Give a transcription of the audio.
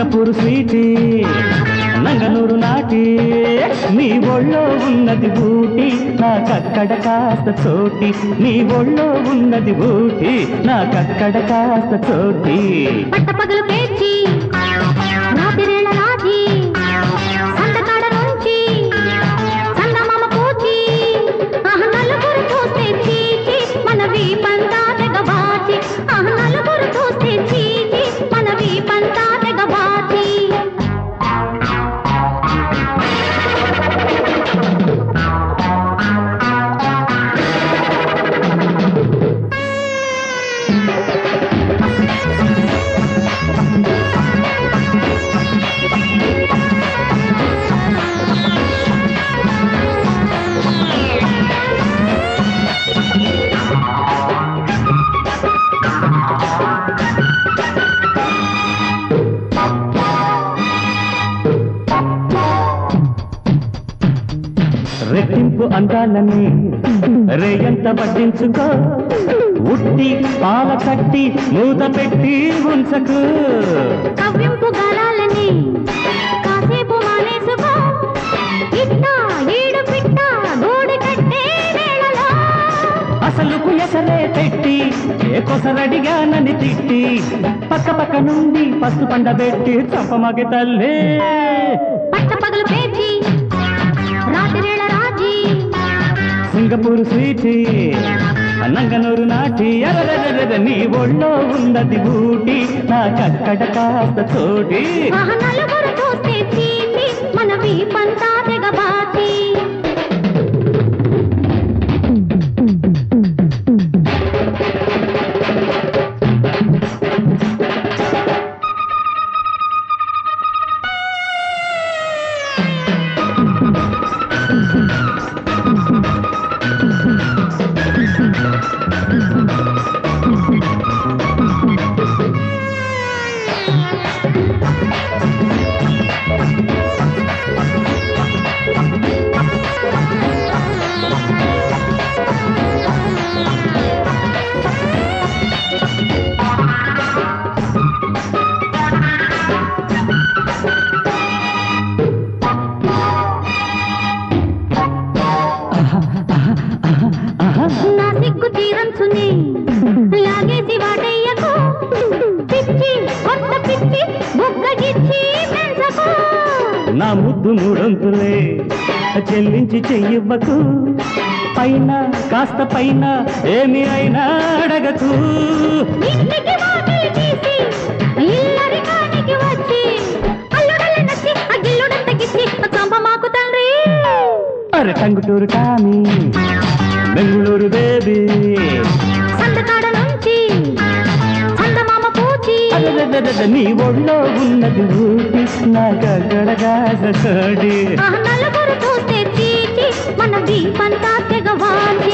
Singapore sweetie నంగనూరు నాటి నీ ఒళ్ళో ఉన్నది ఊటి నాకక్కడ కాస్త చోటి నీ ఒళ్ళో ఉన్నది ఊటి నాకక్కడ కాస్త చోటి పట్టపగలు పేర్చి రాత్రిరేళ రాజీ సందకాడ నుంచి సందమామ పూచి ఆహ నలుగురు చూస్తే చీచి మన వీపంతా తెగబాచి ఆహ నలుగురు చూస్తే చీచి మన వీపంతా తెగబాచి రెట్టింపు అందాలని రేయంత పట్టించుకో ఉట్టి పాల కట్టి మూత పెట్టి ఉంచకు కవ్వింపు గాలాలని కాసేపు మానేసుకో ఇట్ట ఈడు పిట్ట గూడు కట్టే వేళలో అసలుకు ఎసరే పెట్టి ఏ కొసరడిగా నన్ను తిట్టి పక్క పక్క నుండి పసు పండబెట్టి చంపమగి తల్లి పట్టపగలు పేచి రాత్రిరేళ రాజీ సింగపూర్ స్వీటి నంగనూరు నాటి అరరరరర నీ ఒళ్ళో ఉన్నది ఊటి నాకక్కడ కాస్త చోటి ఆహ నలుగురు చూస్తే చీచి మన వీపంతా తెగబాచి నా సిగ్గు తీరంచుని లాగేసి వాటయ్యకు పిచ్చి కొత్త పిచ్చి బుగ్గగిచ్చి పెంచకు నా ముద్దు మూడొంతులే చెల్లించి చెయ్యివ్వకు పైన కాస్త పైన ఏమి అయినా అడగకు ఇంటికి వాకిలి తీసి ఇల్లరికానికి వచ్చి అల్లుడల్ల నచ్చి ఆ గిల్లుడంత గిచ్చి చంప మాకు తండ్రి అరే టంగుటూరు కానీ బెంగుళూరు బేబీ సందకాడ నుంచి చందమామ పూచి అరెరెరెరెరె, నీ ఒళ్ళో ఉన్నది ఊపి నాకగడగా చోడి ఆ నలుగురు చూస్తే చీచి మన దీపంతా తెగవాలి